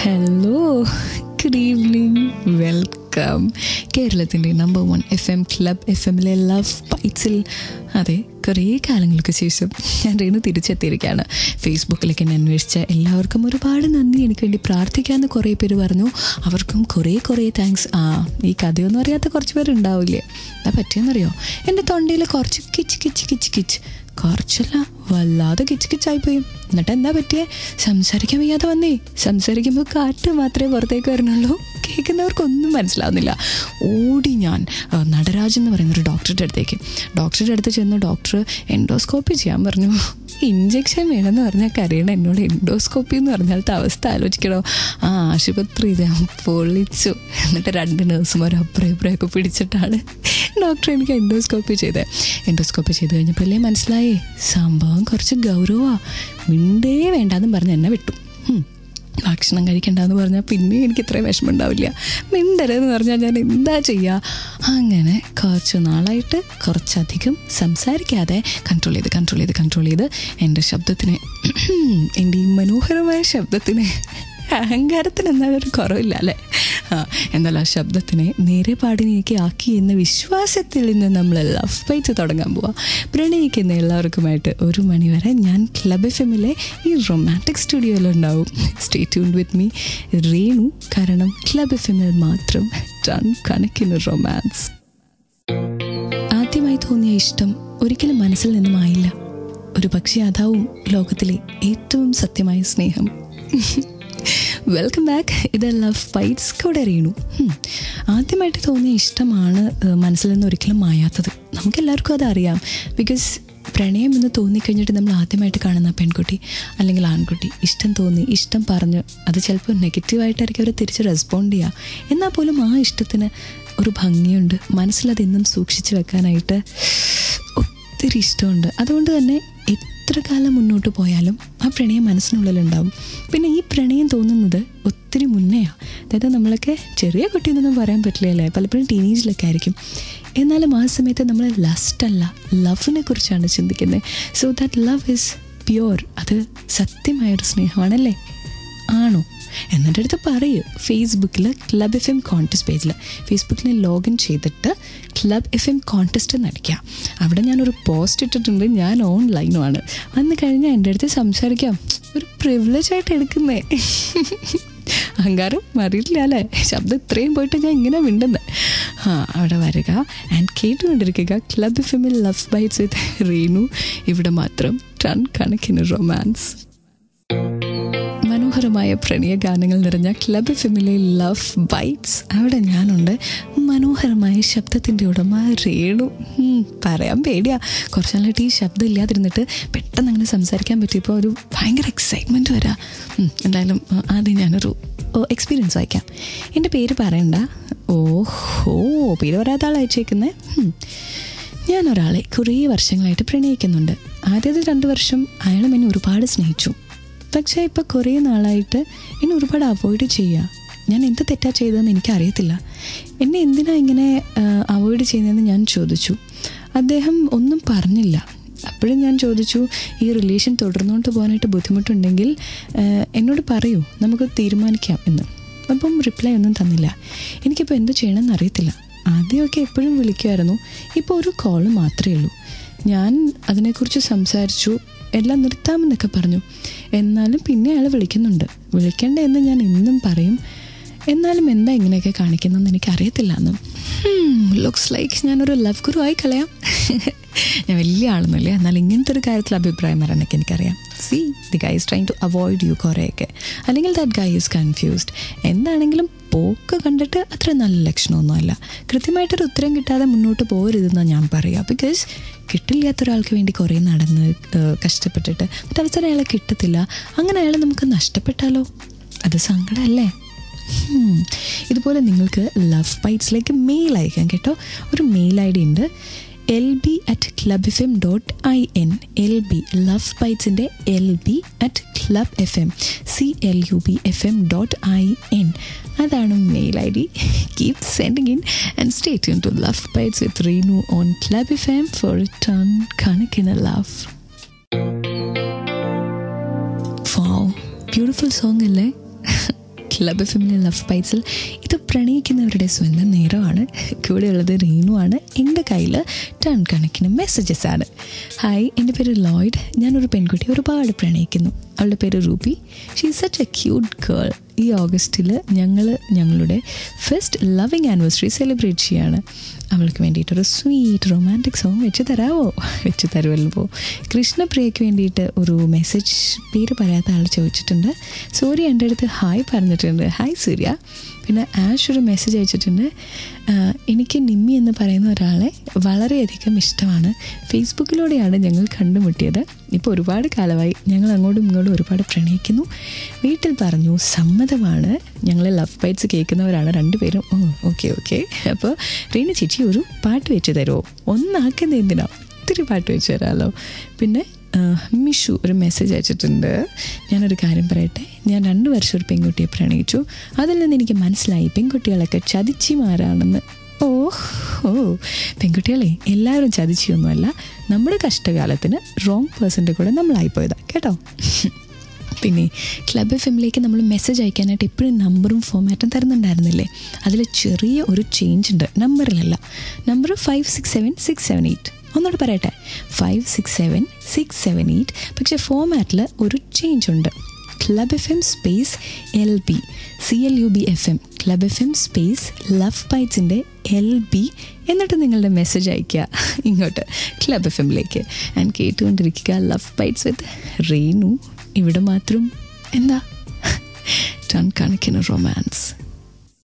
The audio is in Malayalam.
ഹലോ ഗുഡ് ഈവനിങ് വെൽക്കം കേരളത്തിൻ്റെ number one F M club F എമ്മിലെ ലവ് ബൈറ്റ്സിൽ അതെ കുറേ കാലങ്ങൾക്ക് ശേഷം ഞാൻ റീണു തിരിച്ചെത്തിയിരിക്കുകയാണ് ഫേസ്ബുക്കിലേക്ക് എന്നെ അന്വേഷിച്ച എല്ലാവർക്കും ഒരുപാട് നന്ദി എനിക്ക് വേണ്ടി പ്രാർത്ഥിക്കാമെന്ന് കുറേ പേര് പറഞ്ഞു അവർക്കും കുറേ കുറേ താങ്ക്സ് ആ ഈ കഥയൊന്നും അറിയാത്ത കുറച്ച് പേരുണ്ടാവില്ലേ എന്താ പറ്റിയെന്നറിയോ എൻ്റെ തൊണ്ടയിൽ കുറച്ച് കിച്ച് കിച്ച് കിച്ച് കിച്ച് കുറച്ചല്ല വല്ലാതെ കിച്ച് കിച്ചായിപ്പോയി എന്നിട്ട് എന്താ പറ്റിയേ സംസാരിക്കാൻ വയ്യാതെ വന്നേ സംസാരിക്കുമ്പോൾ കാറ്റ് മാത്രമേ പുറത്തേക്ക് വരണുള്ളൂ കേൾക്കുന്നവർക്കൊന്നും മനസ്സിലാവുന്നില്ല ഓടി ഞാൻ ആ, നടരാജ് എന്ന് പറയുന്ന ഒരു ഡോക്ടറുടെ അടുത്തേക്ക് ഡോക്ടറുടെ അടുത്ത് ചെന്ന് ഡോക്ടർ എൻഡോസ്കോപ്പി ചെയ്യാൻ പറഞ്ഞു ഇഞ്ചക്ഷൻ വേണമെന്ന് പറഞ്ഞാൽ കരയണ എന്നോട് എൻഡോസ്കോപ്പി എന്ന് പറഞ്ഞാലത്തെ അവസ്ഥ ആലോചിക്കണോ ആ ആശുപത്രി ഞാൻ പൊളിച്ചു എന്നിട്ട് രണ്ട് നഴ്സുമാർ അപ്പുറം ഇപ്പുറമൊക്കെ പിടിച്ചിട്ടാണ് ഡോക്ടർ എനിക്ക് എൻഡോസ്കോപ്പി ചെയ്തത് എൻഡോസ്കോപ്പി ചെയ്ത് കഴിഞ്ഞപ്പോഴല്ലേ മനസ്സിലായേ സംഭവം കുറച്ച് ഗൗരവമാണ് മിണ്ടേ വേണ്ടാന്നും പറഞ്ഞ് എന്നെ വിട്ടു ഹും. ഭക്ഷണം കഴിക്കണ്ടെന്ന് പറഞ്ഞാൽ പിന്നെ എനിക്ക് ഇത്രയും വിഷമം ഉണ്ടാവില്ല മിണ്ടരെന്ന് പറഞ്ഞാൽ ഞാൻ എന്താ ചെയ്യുക അങ്ങനെ കുറച്ച് നാളായിട്ട് കുറച്ചധികം സംസാരിക്കാതെ കൺട്രോൾ ചെയ്ത് കൺട്രോൾ ചെയ്ത് കൺട്രോൾ ചെയ്ത് എൻ്റെ ശബ്ദത്തിനെ എൻ്റെ ഈ മനോഹരമായ ശബ്ദത്തിനെ അഹങ്കാരത്തിന് എന്നാലും ഒരു കുറവില്ല അല്ലേ ആ എന്നാൽ ആ ശബ്ദത്തിനെ നേരെ പാടിനിക്ക് ആക്കി എന്ന വിശ്വാസത്തിൽ നിന്ന് നമ്മൾ ലവ് ബൈറ്റ് തുടങ്ങാൻ പോവാം പ്രണയിക്കുന്ന എല്ലാവർക്കുമായിട്ട് ഒരു മണിവരെ ഞാൻ ക്ലബ് എഫ് എമ്മിലെ ഈ റൊമാൻറ്റിക് സ്റ്റുഡിയോയിലുണ്ടാവും stay tune with me Renu കാരണം ക്ലബ് എഫ് എമ്മിൽ മാത്രം ടൺ കണക്കിന് റൊമാൻസ് ആദ്യമായി തോന്നിയ ഇഷ്ടം ഒരിക്കലും മനസ്സിൽ നിന്നും ആയില്ല ഒരു പക്ഷേ അതാവും ലോകത്തിലെ ഏറ്റവും സത്യമായ സ്നേഹം വെൽക്കം ബാക്ക് ഇത് ലവ് ഫൈറ്റ്സ് കൂടെ അറിയണു ഹും. ആദ്യമായിട്ട് തോന്നിയ ഇഷ്ടമാണ് ഏഹ്, മനസ്സിൽ നിന്ന് ഒരിക്കലും മായാത്തത് നമുക്കെല്ലാവർക്കും അതറിയാം ബിക്കോസ് പ്രണയം എന്ന് തോന്നിക്കഴിഞ്ഞിട്ട് നമ്മൾ ആദ്യമായിട്ട് കാണുന്ന പെൺകുട്ടി അല്ലെങ്കിൽ ആൺകുട്ടി ഇഷ്ടം തോന്നി ഇഷ്ടം പറഞ്ഞു അത് ചിലപ്പോൾ നെഗറ്റീവായിട്ടായിരിക്കും അവർ തിരിച്ച് റെസ്പോണ്ട് ചെയ്യുക എന്നാൽ പോലും ആ ഇഷ്ടത്തിന് ഒരു ഭംഗിയുണ്ട് മനസ്സിലത് ഇന്നും സൂക്ഷിച്ചു വെക്കാനായിട്ട് ഒത്തിരി ഇഷ്ടമുണ്ട് അതുകൊണ്ട് തന്നെ എത്ര കാലം മുന്നോട്ട് പോയാലും ആ പ്രണയം മനസ്സിനുള്ളിലുണ്ടാവും പിന്നെ ഈ പ്രണയം തോന്നുന്നത് ഒത്തിരി മുന്നെയാണ് അതായത് നമ്മളൊക്കെ ചെറിയ കുട്ടിയെന്നൊന്നും പറയാൻ പറ്റില്ല അല്ലേ പലപ്പോഴും ടീനേജിലൊക്കെ ആയിരിക്കും എന്നാലും ആ സമയത്ത് നമ്മൾ ലസ്റ്റ് അല്ല ലവിനെ കുറിച്ചാണ് ചിന്തിക്കുന്നത് so that love is pure അത് സത്യമായൊരു സ്നേഹമാണല്ലേ ആണോ എന്നിട്ട് അടുത്ത് പറയൂ ഫേസ്ബുക്കിൽ ക്ലബ് എഫ് എം കോൺടെസ്റ്റ് പേജിൽ ഫേസ്ബുക്കിൽ ലോഗിൻ ചെയ്തിട്ട് ക്ലബ് എഫ് എം കോൺടെസ്റ്റ് നടിക്കാം അവിടെ ഞാനൊരു പോസ്റ്റ് ഇട്ടിട്ടുണ്ട് ഞാൻ ഓൺലൈനുമാണ് വന്നു കഴിഞ്ഞാൽ എൻ്റെ അടുത്ത് സംസാരിക്കാം ഒരു പ്രിവിലേജ് ആയിട്ട് എടുക്കുന്നേ അഹങ്കാരം അറിയില്ല അല്ലേ ശബ്ദം ഇത്രയും പോയിട്ട് ഞാൻ ഇങ്ങനെ മിണ്ടുന്നത് ആ അവിടെ വരിക ആൻഡ് കേട്ടുകൊണ്ടിരിക്കുക ക്ലബ് എഫ് എമ്മിൽ ലവ് ബൈറ്റ്സ് വിത്ത് റീനു ഇവിടെ മാത്രം ടൺ കണക്കിന് റൊമാൻസ് മനോഹരമായ പ്രണയ ഗാനങ്ങൾ നിറഞ്ഞ ക്ലബ് ഫിമിലെ ലവ് ബൈറ്റ്സ് അവിടെ ഞാനുണ്ട് മനോഹരമായ ശബ്ദത്തിൻ്റെ ഉടമ രേണു ഉം, പറയാൻ പേടിയാ കുറച്ച് നാളായിട്ട് ഈ ശബ്ദം ഇല്ലാതിരുന്നിട്ട് പെട്ടെന്ന് അങ്ങനെ സംസാരിക്കാൻ പറ്റിയപ്പോൾ ഒരു ഭയങ്കര എക്സൈറ്റ്മെൻറ്റ് വരാം ഉം, എന്തായാലും ആ, ആദ്യം ഞാനൊരു എക്സ്പീരിയൻസ് വായിക്കാം എൻ്റെ പേര് പറയണ്ട ഓഹോ പേര് പറയാത്ത ആൾ അയച്ചേക്കുന്നത് ഞാൻ ഒരാളെ കുറേ വർഷങ്ങളായിട്ട് പ്രണയിക്കുന്നുണ്ട് ആദ്യത്തെ രണ്ട് വർഷം അയാളും എന്നെ ഒരുപാട് സ്നേഹിച്ചു പക്ഷേ ഇപ്പോൾ കുറേ നാളായിട്ട് എന്നെ ഒരുപാട് അവോയ്ഡ് ചെയ്യുക ഞാൻ എന്ത് തെറ്റാ ചെയ്തതെന്ന് എനിക്കറിയത്തില്ല എന്നെ എന്തിനാ ഇങ്ങനെ അവോയ്ഡ് ചെയ്യുന്നതെന്ന് ഞാൻ ചോദിച്ചു അദ്ദേഹം ഒന്നും പറഞ്ഞില്ല അപ്പോഴും ഞാൻ ചോദിച്ചു ഈ റിലേഷൻ തുടർന്നുകൊണ്ട് പോകാനായിട്ട് ബുദ്ധിമുട്ടുണ്ടെങ്കിൽ ആ, എന്നോട് പറയൂ നമുക്ക് തീരുമാനിക്കാം എന്ന് അപ്പം റിപ്ലൈ ഒന്നും തന്നില്ല എനിക്കിപ്പോൾ എന്ത് ചെയ്യണമെന്ന് അറിയത്തില്ല ആദ്യമൊക്കെ എപ്പോഴും വിളിക്കുമായിരുന്നു ഇപ്പോൾ ഒരു കോള് മാത്രമേ ഉള്ളൂ ഞാൻ അതിനെക്കുറിച്ച് സംസാരിച്ചു എല്ലാം നിർത്താമെന്നൊക്കെ പറഞ്ഞു എന്നാലും പിന്നെ അയാൾ വിളിക്കുന്നുണ്ട് വിളിക്കണ്ട എന്ന് ഞാൻ എന്നും പറയും എന്നാലും എന്താ ഇങ്ങനെയൊക്കെ കാണിക്കുന്നതെന്ന് എനിക്ക് അറിയത്തില്ല എന്നും ലുക്സ് ലൈക്ക് ഞാനൊരു ലവ് ഗുരു ആയി കളയാം ഞാൻ വലിയ ആളൊന്നുമില്ല എന്നാൽ ഇങ്ങനത്തെ ഒരു കാര്യത്തിൽ അഭിപ്രായം വരാനൊക്കെ എനിക്കറിയാം see the guy is trying to avoid you കുറേയൊക്കെ അല്ലെങ്കിൽ ദാറ്റ് ഗൈ ഈസ് കൺഫ്യൂസ്ഡ് എന്താണെങ്കിലും പോക്ക് കണ്ടിട്ട് അത്ര നല്ല ലക്ഷണമൊന്നുമല്ല കൃത്യമായിട്ടൊരു ഉത്തരം കിട്ടാതെ മുന്നോട്ട് പോകരുതെന്നാണ് ഞാൻ പറയുക ബിക്കോസ് കിട്ടില്ലാത്ത ഒരാൾക്ക് വേണ്ടി കുറേ നടന്ന് ഏഹ്, കഷ്ടപ്പെട്ടിട്ട് എന്നിട്ട് അവസരം അയാളെ കിട്ടത്തില്ല അങ്ങനെ അയാളെ നമുക്ക് നഷ്ടപ്പെട്ടാലോ അത് സങ്കടമല്ലേ ഹും. ഇതുപോലെ നിങ്ങൾക്ക് ലവ് ബൈറ്റ്സിലേക്ക് മെയിൽ അയക്കാം കേട്ടോ ഒരു മെയിൽ ഐ ഡി ഉണ്ട് L B at club F M dot I N L B love ബൈറ്റ്സിൻ്റെ L B at club F M C L U B F M dot I N അതാണ് mail I D keep sending in and stay tune to love bites with Reenu on club F M for ton കണക്കിന് ലവ് ബ്യൂട്ടിഫുൾ സോങ് അല്ലേ ക്ലബ് എഫിമിലെ ലവ് ബൈറ്റ്സിൽ ഇത് പ്രണയിക്കുന്നവരുടെ സ്വന്തം നേരമാണ് കൂടെയുള്ളത് റീനുവാണ് എൻ്റെ കയ്യിൽ ടൺ കണക്കിന് മെസ്സേജസ് ആണ് ഹായ് എൻ്റെ പേര് ലോയിഡ് ഞാനൊരു പെൺകുട്ടി ഒരുപാട് പ്രണയിക്കുന്നു അവളുടെ പേര് Ruby she such a cute girl ഈ ഓഗസ്റ്റിൽ ഞങ്ങൾ ഞങ്ങളുടെ ഫസ്റ്റ് ലവിങ് ആനിവേഴ്സറി സെലിബ്രേറ്റ് ചെയ്യാണ് അവൾക്ക് വേണ്ടിയിട്ടൊരു സ്വീറ്റ് റൊമാൻറ്റിക് സോങ് വെച്ച് തരാമോ വെച്ച് തരുമല്ലോ കൃഷ്ണപ്രിയയ്ക്ക് വേണ്ടിയിട്ട് ഒരു മെസ്സേജ് പേര് പറയാത്ത ആൾ ചോദിച്ചിട്ടുണ്ട് സൂര്യ എൻ്റെ അടുത്ത് ഹായ് പറഞ്ഞിട്ടുണ്ട് ഹായ് സൂര്യ പിന്നെ ആഷ് ഒരു മെസ്സേജ് അയച്ചിട്ടുണ്ട് ആഹ് എനിക്ക് നിമ്മി എന്ന് പറയുന്ന ഒരാളെ വളരെയധികം ഇഷ്ടമാണ് ഫേസ്ബുക്കിലൂടെയാണ് ഞങ്ങൾ കണ്ടുമുട്ടിയത് ഇപ്പോൾ ഒരുപാട് കാലമായി ഞങ്ങൾ അങ്ങോട്ടും ഇങ്ങോട്ടും ഒരുപാട് പ്രണയിക്കുന്നു വീട്ടിൽ പറഞ്ഞു സമ്മതമാണ് ഞങ്ങൾ ലവ് ബൈറ്റ്സ് കേൾക്കുന്നവരാണ് രണ്ടുപേരും ഓ ഓക്കെ ഓക്കെ അപ്പോൾ റീന ചേച്ചി ഒരു പാട്ട് വെച്ച് തരുമോ ഒന്നാക്കുന്ന എന്തിനാ ഒത്തിരി പാട്ട് വെച്ച് തരാമല്ലോ പിന്നെ ആ, മിഷു ഒരു മെസ്സേജ് അയച്ചിട്ടുണ്ട് ഞാനൊരു കാര്യം പറയട്ടെ ഞാൻ രണ്ട് വർഷം ഒരു പെൺകുട്ടിയെ പ്രണയിച്ചു അതിൽ നിന്ന് എനിക്ക് മനസ്സിലായി പെൺകുട്ടികളൊക്കെ ചതിച്ചിമാരാണെന്ന് ഓ ഓ പെൺകുട്ടികളെ എല്ലാവരും ചതിച്ചിയൊന്നുമല്ല നമ്മുടെ കഷ്ടകാലത്തിന് റോങ് പേഴ്സൻ്റെ കൂടെ നമ്മളായിപ്പോയതാ കേട്ടോ പിന്നെ ക്ലബ് എഫ് എമ്മിലേക്ക് നമ്മൾ മെസ്സേജ് അയക്കാനായിട്ട് എപ്പോഴും നമ്പറും ഫോമാറ്റും തരുന്നുണ്ടായിരുന്നില്ലേ അതിൽ ചെറിയ ഒരു ചേഞ്ച് ഉണ്ട് നമ്പറിലല്ല number five six seven six seven eight ഒന്നുകൂടെ പറയട്ടെ five six seven six seven eight പക്ഷേ ഫോമാറ്റിൽ ഒരു ചേഞ്ച് ഉണ്ട് club F M space L B C L U B F M club F M space love ബൈറ്റ്സിൻ്റെ എൽ ബി എന്നിട്ട് നിങ്ങളുടെ മെസ്സേജ് അയയ്ക്കുക ഇങ്ങോട്ട് ക്ലബ് എഫ് എമ്മിലേക്ക് ആൻഡ് കേട്ടുകൊണ്ടിരിക്കുക ലവ് ബൈറ്റ്സ് വിത്ത് റീനു ഇവിടെ മാത്രം എന്താ ടൺ കണക്കിന് റൊമാൻസ്